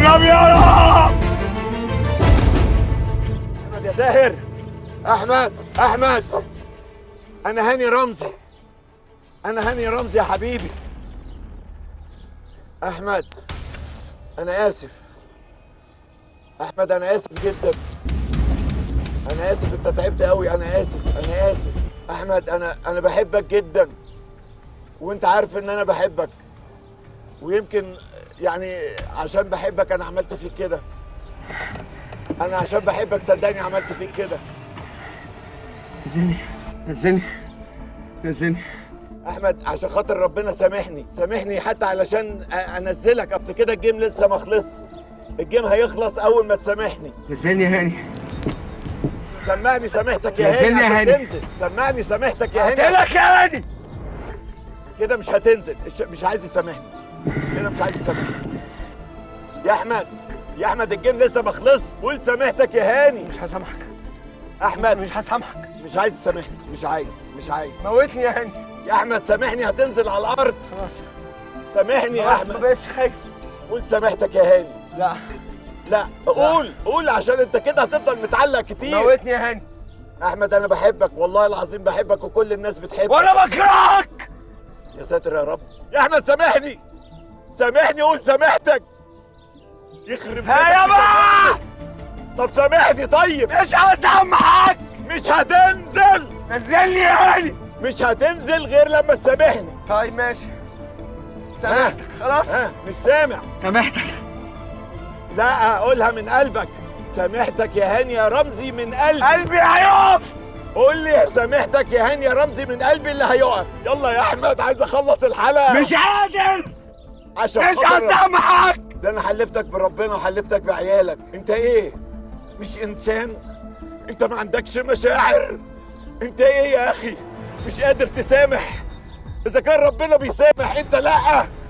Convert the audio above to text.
والنبي يا رب احمد يا زاهر احمد احمد انا هاني رمزي انا هاني رمزي يا حبيبي احمد انا اسف احمد انا اسف جدا انا اسف انت تعبت قوي انا اسف انا اسف احمد انا انا بحبك جدا وانت عارف ان انا بحبك ويمكن يعني عشان بحبك انا عملت فيك كده انا عشان بحبك صدقني عملت فيك كده نزلني نزلني نزلني احمد عشان خاطر ربنا سامحني سامحني حتى علشان أ- انزلك اصل كده الجيم لسه ما خلص الجيم هيخلص اول ما تسامحني نزلني يا هاني سمعني سامحتك يا نزلني هاني يا عشان هاني. تنزل سمعني سامحتك يا هاني قلتلك يا هاني كده مش هتنزل الش- مش عايز يسامحني كده مش عايز يسامحني يا احمد يا احمد الجيم لسه ما خلص قول سامحتك يا هاني مش هسامحك احمد مش هسامحك مش عايز تسامحني مش عايز مش عايز موتني يا هاني يا احمد سامحني هتنزل على الارض خلاص سامحني يا خلاص ما احمد بقتش خايف قول سامحتك يا هاني لا لا قول قول عشان انت كده هتفضل متعلق كتير موتني يا هاني احمد انا بحبك والله العظيم بحبك وكل الناس بتحبك وانا بكرهك يا ساتر يا رب يا احمد سامحني سامحني قول سامحتك يخرب ها يا بيتك. بقى طب سامحني طيب مش هسامحك مش هتنزل نزلني يا هاني مش هتنزل غير لما تسامحني طيب ماشي سامحتك خلاص ها مش سامع سامحتك لا قولها من قلبك سامحتك يا هاني يا رمزي من قلبي قلبي هيقف قول لي سامحتك يا هاني يا رمزي من قلبي اللي هيقف يلا يا احمد عايز اخلص الحلقه مش قادر عشان مش خاطر- هسامحك ده انا حلفتك بربنا وحلفتك بعيالك انت ايه مش انسان انت ما عندكش مشاعر انت ايه يا اخي مش قادر تسامح اذا كان ربنا بيسامح انت لا